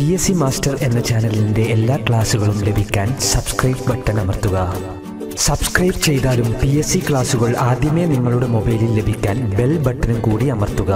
P S C master എന്ന ചാനലിന്റെ എല്ലാ ക്ലാസുകളും ലഭിക്കാൻ സബ്സ്ക്രൈബ് ബട്ടൺ അമർത്തുക സബ്സ്ക്രൈബ് ചെയ്താലും പി എസ് സി ക്ലാസുകൾ ആദ്യമേ നിങ്ങളുടെ മൊബൈലിൽ ലഭിക്കാൻ ബെൽ ബട്ടണും കൂടി അമർത്തുക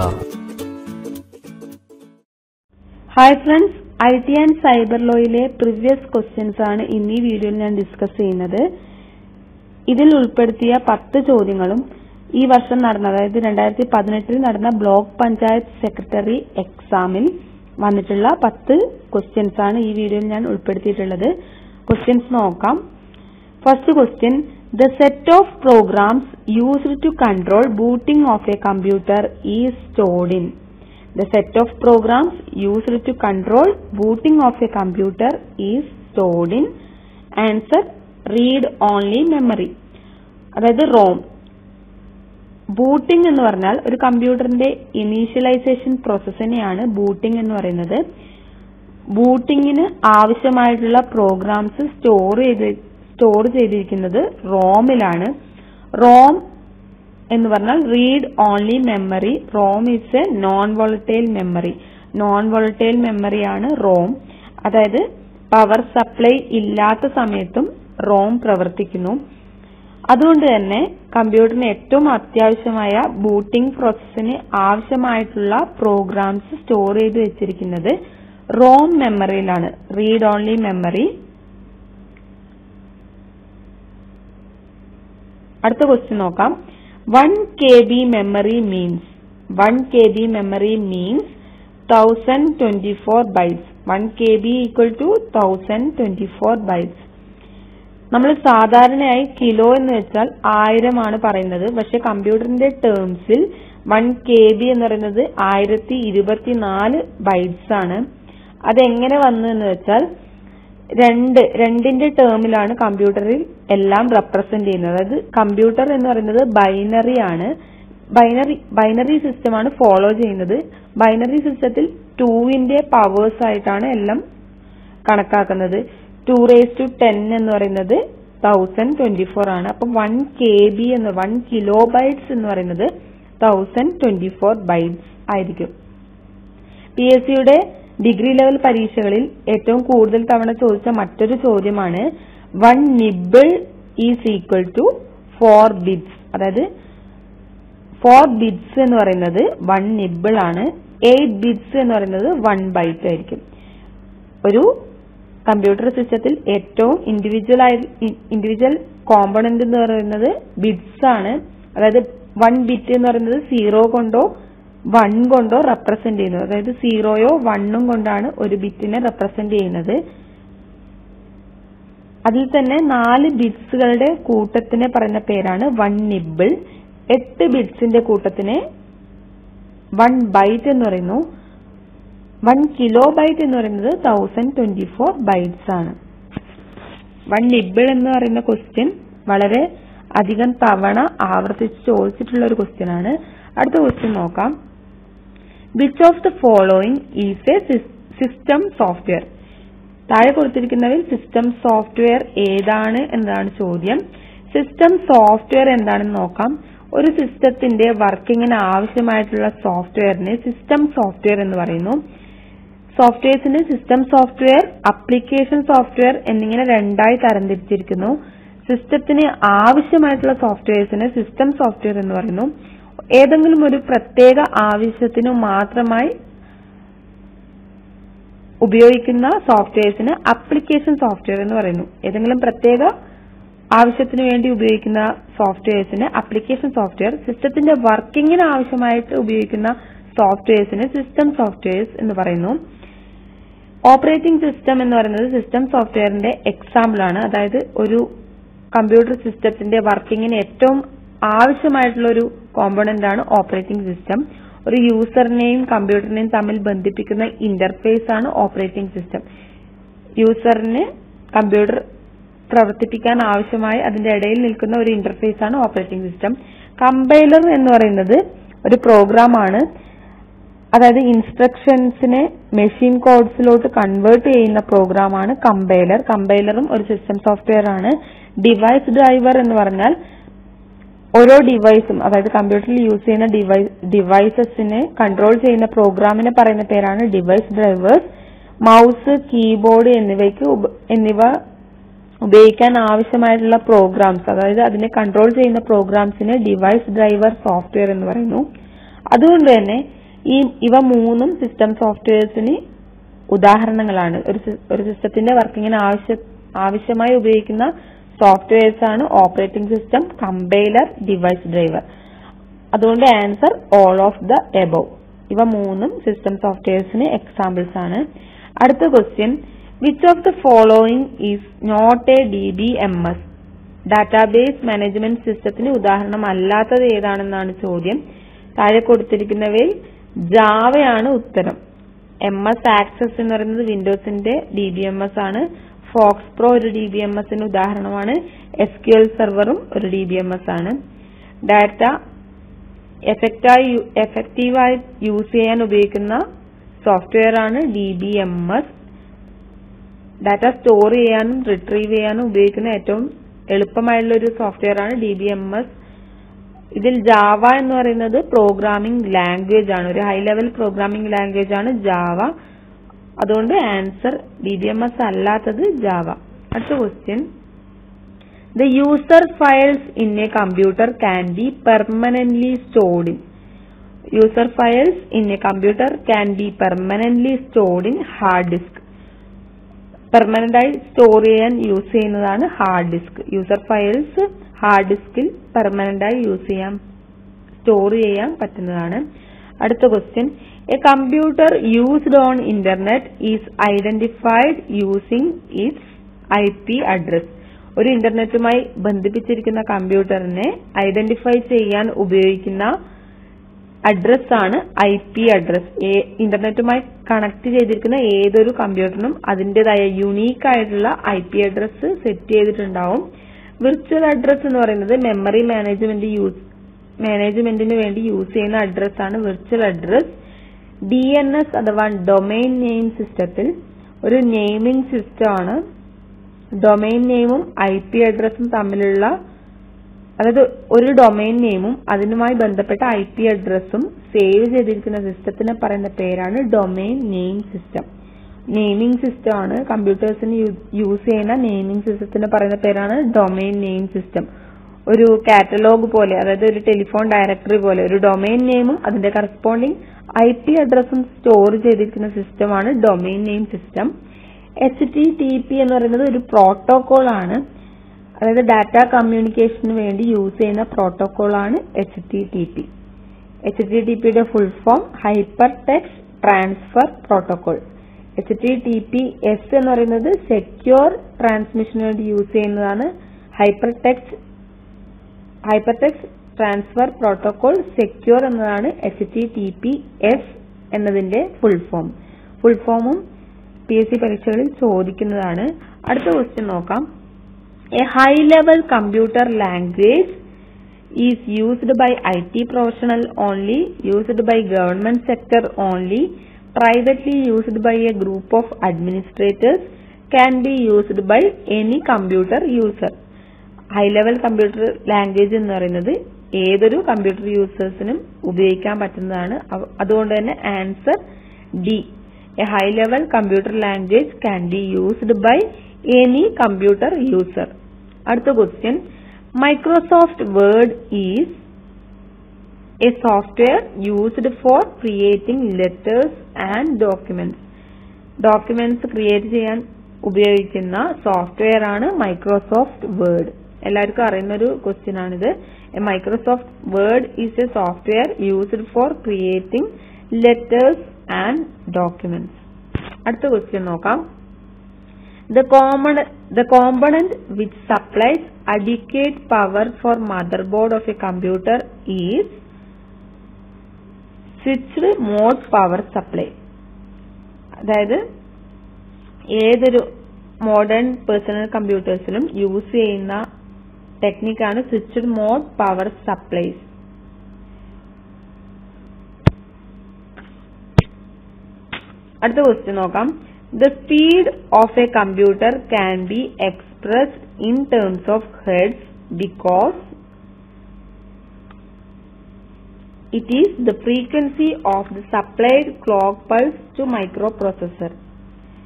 hi friends I T and cyber ലോയിലെ പ്രീവിയസ് ക്വസ്റ്റ്യൻസ് ആണ് ഇന്ന് ഈ വീഡിയോയിൽ ഞാൻ ഡിസ്കസ് ചെയ്യുന്നത് ഇതിൽ ഉൾപ്പെടുത്തിയ പത്ത് ചോദ്യങ്ങളും ഈ വർഷം നടന്ന അതായത് രണ്ടായിരത്തി പതിനെട്ടിൽ നടന്ന ബ്ലോക്ക് പഞ്ചായത്ത് സെക്രട്ടറി എക്സാമിൽ വന്നിട്ടുള്ള പത്ത് ക്വസ്റ്റ്യൻസ് ആണ് ഈ വീഡിയോയിൽ ഞാൻ ഉൾപ്പെടുത്തിയിട്ടുള്ളത് ക്വസ്റ്റ്യൻസ് നോക്കാം first question the set of programs used to control booting of a computer is stored in The set of programs used to control booting of a computer is stored in answer read only memory അതായത് ROM booting എന്ന് പറഞ്ഞാൽ ഒരു കമ്പ്യൂട്ടറിന്റെ initialization പ്രോസസ്സിനെയാണ് booting എന്ന് പറയുന്നത് ബൂട്ടിങ്ങിന് ആവശ്യമായിട്ടുള്ള programmes store ചെയ്ത് store ചെയ്തിരിക്കുന്നത് റോമിലാണ് റോം എന്ന് പറഞ്ഞാൽ read only memory ROM is a non volatile memory non volatile മെമ്മറിയാണ് റോം അതായത് പവർ സപ്ലൈ ഇല്ലാത്ത സമയത്തും റോം പ്രവർത്തിക്കുന്നു അതുകൊണ്ട് തന്നെ കമ്പ്യൂട്ടറിന് ഏറ്റവും അത്യാവശ്യമായ ബൂട്ടിംഗ് പ്രോസസ്സിന് ആവശ്യമായിട്ടുള്ള പ്രോഗ്രാംസ് സ്റ്റോർ ചെയ്ത് വെച്ചിരിക്കുന്നത് റോം മെമ്മറിയിലാണ് റീഡ് ഓൺലി മെമ്മറി അടുത്ത ക്വസ്റ്റ്യൻ നോക്കാം 1 KB memory means 1 KB memory means 1024 bytes 1 KB equal to 1024 bytes നമ്മൾ സാധാരണയായി കിലോ എന്ന് വെച്ചാൽ ആയിരമാണ് പറയുന്നത് പക്ഷെ കമ്പ്യൂട്ടറിന്റെ ടേംസിൽ വൺ കെ ബി എന്ന് പറയുന്നത് ആയിരത്തി ഇരുപത്തിനാല് ബൈറ്റ്സ് ആണ് അതെങ്ങനെ വന്നു എന്ന് വെച്ചാൽ രണ്ട് രണ്ടിന്റെ ടേമിലാണ് കമ്പ്യൂട്ടറിൽ എല്ലാം റെപ്രസെന്റ് ചെയ്യുന്നത് അതായത് കമ്പ്യൂട്ടർ എന്ന് പറയുന്നത് ബൈനറി ആണ് ബൈനറി ബൈനറി സിസ്റ്റം ആണ് ഫോളോ ചെയ്യുന്നത് ബൈനറി സിസ്റ്റത്തിൽ ടൂവിന്റെ പവേഴ്സ് ആയിട്ടാണ് എല്ലാം കണക്കാക്കുന്നത് ടു റേസ് ടു ടെൻ എന്ന് പറയുന്നത് തൗസൻഡ് ട്വന്റി ഫോർ ആണ് അപ്പം വൺ കെ ബി എന്ന് വൺ കിലോ ബൈറ്റ്സ് എന്ന് പറയുന്നത് തൗസൻഡ് ട്വന്റി ഫോർ ബൈറ്റ്സ് ആയിരിക്കും പി എസ് സിയുടെ ഡിഗ്രി ലെവൽ പരീക്ഷകളിൽ ഏറ്റവും കൂടുതൽ തവണ ചോദിച്ച മറ്റൊരു ചോദ്യമാണ് one nibble is equal to four bits അതായത് ഫോർ ബിറ്റ്സ് എന്ന് പറയുന്നത് വൺ നിബിൾ ആണ് എയ്റ്റ് ബിറ്റ്സ് എന്ന് പറയുന്നത് വൺ ബൈറ്റ് ആയിരിക്കും ഒരു കമ്പ്യൂട്ടർ സിസ്റ്റത്തിൽ ഏറ്റവും ഇൻഡിവിജ്വൽ ആയി ഇൻഡിവിജ്വൽ കോമ്പണന്റ് എന്ന് പറയുന്നത് ബിറ്റ്സ് ആണ് അതായത് വൺ ബിറ്റ് എന്ന് പറയുന്നത് സീറോ കൊണ്ടോ വൺ കൊണ്ടോ റെപ്രസെന്റ് ചെയ്യുന്നത് അതായത് സീറോയോ വണ്ണും കൊണ്ടാണ് ഒരു ബിറ്റിനെ റെപ്രസെന്റ് ചെയ്യുന്നത് അതിൽ തന്നെ നാല് ബിറ്റ്സുകളുടെ കൂട്ടത്തിനെ പറയുന്ന പേരാണ് വൺ നിബിൾ എട്ട് ബിറ്റ്സിന്റെ കൂട്ടത്തിനെ വൺ ബൈറ്റ് എന്ന് പറയുന്നു വൺ കിലോ ബൈറ്റ് എന്ന് പറയുന്നത് തൗസൻഡ് ട്വന്റി ഫോർ ബൈറ്റ്സ് ആണ് വൺ നിബിൾ എന്ന് പറയുന്ന ക്വസ്റ്റ്യൻ വളരെ അധികം തവണ ആവർത്തിച്ച് ചോദിച്ചിട്ടുള്ള ഒരു ക്വസ്റ്റ്യൻ ആണ് അടുത്ത ക്വസ്റ്റ്യൻ നോക്കാം which of the following is a system software താഴെ കൊടുത്തിരിക്കുന്നവയിൽ സിസ്റ്റം സോഫ്റ്റ്വെയർ ഏതാണ് എന്നതാണ് ചോദ്യം സിസ്റ്റം സോഫ്റ്റ്വെയർ എന്താണെന്ന് നോക്കാം ഒരു സിസ്റ്റത്തിന്റെ വർക്കിങ്ങിന് ആവശ്യമായിട്ടുള്ള സോഫ്റ്റ്വെയറിനെ സിസ്റ്റം സോഫ്റ്റ്വെയർ എന്ന് പറയുന്നു സോഫ്റ്റ്വെയർസിന് സിസ്റ്റം സോഫ്റ്റ്വെയർ അപ്ലിക്കേഷൻ സോഫ്റ്റ്വെയർ എന്നിങ്ങനെ രണ്ടായി തരംതിരിച്ചിരിക്കുന്നു സിസ്റ്റത്തിന് ആവശ്യമായിട്ടുള്ള സോഫ്റ്റ്വെയർസിന് സിസ്റ്റം സോഫ്റ്റ്വെയർ എന്ന് പറയുന്നു ഏതെങ്കിലും ഒരു പ്രത്യേക ആവശ്യത്തിനു മാത്രമായി ഉപയോഗിക്കുന്ന സോഫ്റ്റ്വെയർസിന് അപ്ലിക്കേഷൻ സോഫ്റ്റ്വെയർ എന്ന് പറയുന്നു ഏതെങ്കിലും പ്രത്യേക ആവശ്യത്തിന് വേണ്ടി ഉപയോഗിക്കുന്ന സോഫ്റ്റ്വെയർസിന് അപ്ലിക്കേഷൻ സോഫ്റ്റ്വെയർ സിസ്റ്റത്തിന്റെ വർക്കിങ്ങിന് ആവശ്യമായിട്ട് ഉപയോഗിക്കുന്ന സോഫ്റ്റ്വെയർസിന് സിസ്റ്റം സോഫ്റ്റ്വെയർസ് എന്ന് പറയുന്നു ഓപ്പറേറ്റിംഗ് സിസ്റ്റം എന്ന് പറയുന്നത് സിസ്റ്റം സോഫ്റ്റ്വെയറിന്റെ എക്സാമ്പിൾ ആണ് അതായത് ഒരു കമ്പ്യൂട്ടർ സിസ്റ്റത്തിന്റെ വർക്കിങ്ങിന് ഏറ്റവും ആവശ്യമായിട്ടുള്ള ഒരു കോമ്പണന്റ് ആണ് ഓപ്പറേറ്റിംഗ് സിസ്റ്റം ഒരു യൂസറിനെയും കമ്പ്യൂട്ടറിനെയും തമ്മിൽ ബന്ധിപ്പിക്കുന്ന ഇന്റർഫേസ് ആണ് ഓപ്പറേറ്റിംഗ് സിസ്റ്റം യൂസറിന് കമ്പ്യൂട്ടർ പ്രവർത്തിപ്പിക്കാൻ ആവശ്യമായി അതിന്റെ ഇടയിൽ നിൽക്കുന്ന ഒരു ഇന്റർഫേസ് ആണ് ഓപ്പറേറ്റിംഗ് സിസ്റ്റം കമ്പൈലർ എന്ന് പറയുന്നത് ഒരു പ്രോഗ്രാം ആണ് അതായത് ഇൻസ്ട്രക്ഷൻസിനെ മെഷീൻ കോഡ്സിലോട്ട് കൺവേർട്ട് ചെയ്യുന്ന പ്രോഗ്രാമാണ് കമ്പൈലർ കമ്പൈലറും ഒരു സിസ്റ്റം സോഫ്റ്റ്വെയർ ആണ് ഡിവൈസ് ഡ്രൈവർ എന്ന് പറഞ്ഞാൽ ഓരോ ഡിവൈസും അതായത് കമ്പ്യൂട്ടറിൽ യൂസ് ചെയ്യുന്ന ഡിവൈസസിനെ കൺട്രോൾ ചെയ്യുന്ന പ്രോഗ്രാമിനെ പറയുന്ന പേരാണ് ഡിവൈസ് ഡ്രൈവേഴ്സ് മൗസ് കീബോർഡ് എന്നിവയ്ക്ക് ഉപ- എന്നിവ ഉപയോഗിക്കാൻ ആവശ്യമായിട്ടുള്ള പ്രോഗ്രാംസ് അതായത് അതിനെ കൺട്രോൾ ചെയ്യുന്ന പ്രോഗ്രാംസിനെ ഡിവൈസ് ഡ്രൈവർ സോഫ്റ്റ്വെയർ എന്ന് പറയുന്നു അതുകൊണ്ട് തന്നെ ഈ ഇവ മൂന്നും സിസ്റ്റം സോഫ്റ്റ്വെയർസിന് ഉദാഹരണങ്ങളാണ് ഒരു സി- ഒരു സിസ്റ്റത്തിന്റെ വർക്കിങ്ങിന് ആവശ്യ ആവശ്യമായി ഉപയോഗിക്കുന്ന സോഫ്റ്റ്വെയർസ് ആണ് operating system compiler device driver അതുകൊണ്ട് answer all of the above ഇവ മൂന്നും സിസ്റ്റം സോഫ്റ്റ്വെയർസിന് എക്സാമ്പിൾസ് ആണ് അടുത്ത question which of the following is not a D B M S database management സിസ്റ്റത്തിന് ഉദാഹരണം അല്ലാത്തത് ഏതാണെന്നാണ് ചോദ്യം താഴെ കൊടുത്തിരിക്കുന്നവയിൽ ജാവയാണ് ഉത്തരം എം എസ് ആക്സസ് എന്ന് പറയുന്നത് വിൻഡോസിന്റെ ഡി ബി എം എസ് ആണ് ഫോക്സ് പ്രോ ഒരു ഡി ബി എം എസിന് ഉദാഹരണമാണ് എസ് ക്യു എൽ സെർവറും ഒരു ഡി ബി എം എസ് ആണ് ഡാറ്റ എഫക്റ്റായി എഫക്റ്റീവായി യൂസ് ചെയ്യാൻ ഉപയോഗിക്കുന്ന സോഫ്റ്റ്വെയർ ആണ് D B M S data store ചെയ്യാനും റിട്രീവ് ചെയ്യാനും ഉപയോഗിക്കുന്ന ഏറ്റവും എളുപ്പമായുള്ള ഒരു സോഫ്റ്റ്വെയർ ആണ് ഡി ബി എം എസ് ഇതിൽ ജാവ എന്ന് പറയുന്നത് പ്രോഗ്രാമിംഗ് ലാംഗ്വേജ് ആണ് ഒരു ഹൈ ലെവൽ പ്രോഗ്രാമിംഗ് ലാംഗ്വേജ് ആണ് ജാവ അതുകൊണ്ട് answer D B M S അല്ലാത്തത് ജാവ അടുത്ത question the user files in a computer can be permanently stored in user files in a computer can be permanently stored in hard disk permanent ആയി store ചെയ്യാൻ use ചെയ്യുന്നതാണ് hard disk user files hard ഡിസ്കിൽ permanent ആയി use ചെയ്യാൻ store ചെയ്യാൻ പറ്റുന്നതാണ് അടുത്ത question a computer used on internet is identified using its I P address ഒരു ഇന്റർനെറ്റുമായി ബന്ധിപ്പിച്ചിരിക്കുന്ന കമ്പ്യൂട്ടറിനെ ഐഡന്റിഫൈ ചെയ്യാൻ ഉപയോഗിക്കുന്ന അഡ്രസ് ആണ് ഐ പി അഡ്രസ് ഇന്റർനെറ്റുമായി കണക്ട് ചെയ്തിരിക്കുന്ന ഏതൊരു കമ്പ്യൂട്ടറിനും അതിന്റേതായ യുണീക്ക് ആയിട്ടുള്ള ഐ പി അഡ്രസ് സെറ്റ് ചെയ്തിട്ടുണ്ടാവും വിർച്വൽ അഡ്രസ് എന്ന് പറയുന്നത് മെമ്മറി മാനേജ്മെന്റ് യൂസ് മാനേജ്മെന്റിന് വേണ്ടി യൂസ് ചെയ്യുന്ന അഡ്രസ് ആണ് virtual address D N S അഥവാ ഡൊമൈൻ നെയിം സിസ്റ്റത്തിൽ ഒരു നെയിമിംഗ് സിസ്റ്റം ആണ് ഡൊമൈൻ നെയിമും ഐ പി അഡ്രസ്സും തമ്മിലുള്ള അതായത് ഒരു ഡൊമൈൻ നെയിമും അതിനുമായി ബന്ധപ്പെട്ട ഐ പി അഡ്രസ്സും സേവ് ചെയ്തിരിക്കുന്ന സിസ്റ്റത്തിനെ പറയുന്ന പേരാണ് domain name system naming system ആണ് കമ്പ്യൂട്ടേഴ്സിന് യൂസ് ചെയ്യുന്ന നെയിമിംഗ് സിസ്റ്റത്തിന് പറയുന്ന പേരാണ് ഡൊമൈൻ നെയിം സിസ്റ്റം ഒരു കാറ്റലോഗ് പോലെ അതായത് ഒരു ടെലിഫോൺ ഡയറക്ടറി പോലെ ഒരു ഡൊമൈൻ നെയിമും അതിന്റെ കറസ്പോണ്ടിങ് ഐ പി അഡ്രസ്സും സ്റ്റോർ ചെയ്തിരിക്കുന്ന സിസ്റ്റമാണ് domain name system H T T P എന്ന് പറയുന്നത് ഒരു പ്രോട്ടോകോൾ ആണ് അതായത് ഡാറ്റ കമ്മ്യൂണിക്കേഷന് വേണ്ടി യൂസ് ചെയ്യുന്ന പ്രോട്ടോകോൾ ആണ് H T T P H T T പിയുടെ full form hyper text transfer protocol H T T P S എന്ന് പറയുന്നത് സെക്യൂർ ട്രാൻസ്മിഷന് വേണ്ടി യൂസ് ചെയ്യുന്നതാണ് hyper text hyper text transfer protocol secure എന്നതാണ് H T T P S എന്നതിന്റെ full form full ഫോമും P S C പരീക്ഷകളിൽ ചോദിക്കുന്നതാണ് അടുത്ത ക്വസ്റ്റ്യൻ നോക്കാം a high level computer language is used by I T professional only used by government sector only privately used by a group of administrators can be used by any computer user high level computer language എന്ന് പറയുന്നത് ഏതൊരു computer യൂസേഴ്സിനും ഉപയോഗിക്കാൻ പറ്റുന്നതാണ് അവ- അതുകൊണ്ട് തന്നെ answer D a high level computer language can be used by any computer user അടുത്ത question Microsoft Word is a software used for creating letters and documents. Documents create ചെയ്യാൻ ഉപയോഗിക്കുന്ന സോഫ്റ്റ്വെയർ ആണ് മൈക്രോസോഫ്റ്റ് വേർഡ് എല്ലാവർക്കും അറിയുന്ന ഒരു question ആണിത് Microsoft Word is a software used for creating letters and documents അടുത്ത question നോക്കാം The, common, the component which supplies adequate power for motherboard of a computer is switched mode power supply. അതായത് ഏതൊരു modern personal കമ്പ്യൂട്ടേഴ്സിലും use ചെയ്യുന്ന ടെക്നിക്കാണ് switched mode power supplies അടുത്ത question നോക്കാം the speed of a computer can be expressed in terms of hertz because it is the frequency of the supplied clock pulse to microprocessor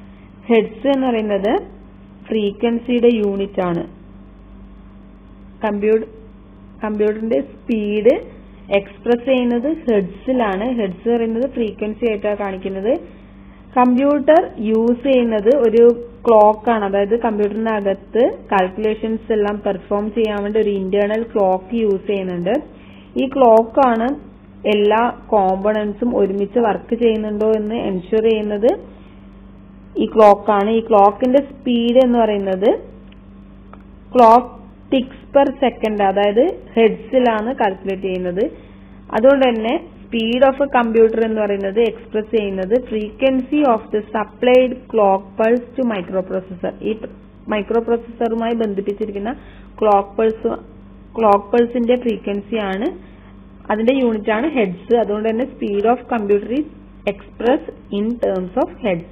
hertz എന്ന് പറയുന്നത് ഫ്രീക്വൻസിയുടെ unit ആണ് computer കമ്പ്യൂട്ടറിന്റെ speed express ചെയ്യുന്നത് ഹെഡ്സിലാണ് heads പറയുന്നത് frequency ആയിട്ടാണ് കാണിക്കുന്നത് computer use ചെയ്യുന്നത് ഒരു ക്ലോക്ക് ആണ് അതായത് കമ്പ്യൂട്ടറിന്റെ അകത്ത് കാൽക്കുലേഷൻസ് എല്ലാം പെർഫോം ചെയ്യാൻ വേണ്ടി ഒരു ഇന്റേണൽ ക്ലോക്ക് യൂസ് ചെയ്യുന്നുണ്ട് ഈ ക്ലോക്ക് ആണ് എല്ലാ കോമ്പണൻസും ഒരുമിച്ച് വർക്ക് ചെയ്യുന്നുണ്ടോ എന്ന് എൻഷുർ ചെയ്യുന്നത് ഈ ക്ലോക്ക് ആണ് ഈ ക്ലോക്കിന്റെ സ്പീഡ് എന്ന് പറയുന്നത് ക്ലോക്ക് ടിക്സ് പെർ സെക്കൻഡ് അതായത് ഹെഡ്സിലാണ് കാൽക്കുലേറ്റ് ചെയ്യുന്നത് അതുകൊണ്ട് തന്നെ സ്പീഡ് ഓഫ് എ കമ്പ്യൂട്ടർ എന്ന് പറയുന്നത് എക്സ്പ്രസ് ചെയ്യുന്നത് frequency of the supplied clock pulse to microprocessor ഈ മൈക്രോ പ്രോസസറുമായി ബന്ധിപ്പിച്ചിരിക്കുന്ന ക്ലോക്ക് പൾസ് ക്ലോക്ക് പൾസിന്റെ ഫ്രീക്വൻസി ആണ് അതിന്റെ യൂണിറ്റ് ആണ് ഹെഡ്സ് അതുകൊണ്ട് തന്നെ speed of computer is express in terms of hertz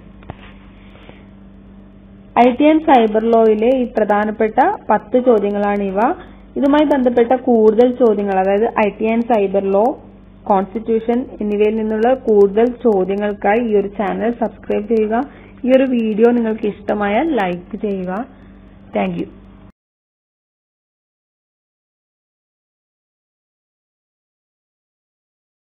I T and cyber ലോയിലെ ഈ പ്രധാനപ്പെട്ട പത്ത് ചോദ്യങ്ങളാണ് ഇവ ഇതുമായി ബന്ധപ്പെട്ട കൂടുതൽ ചോദ്യങ്ങൾ അതായത് I T and cyber law constitution എന്നിവയിൽ നിന്നുള്ള കൂടുതൽ ചോദ്യങ്ങൾക്കായി ഈ ഒരു ചാനൽ സബ്സ്ക്രൈബ് ചെയ്യുക ഈ ഒരു വീഡിയോ നിങ്ങൾക്ക് ഇഷ്ടമായാൽ ലൈക്ക് ചെയ്യുക താങ്ക്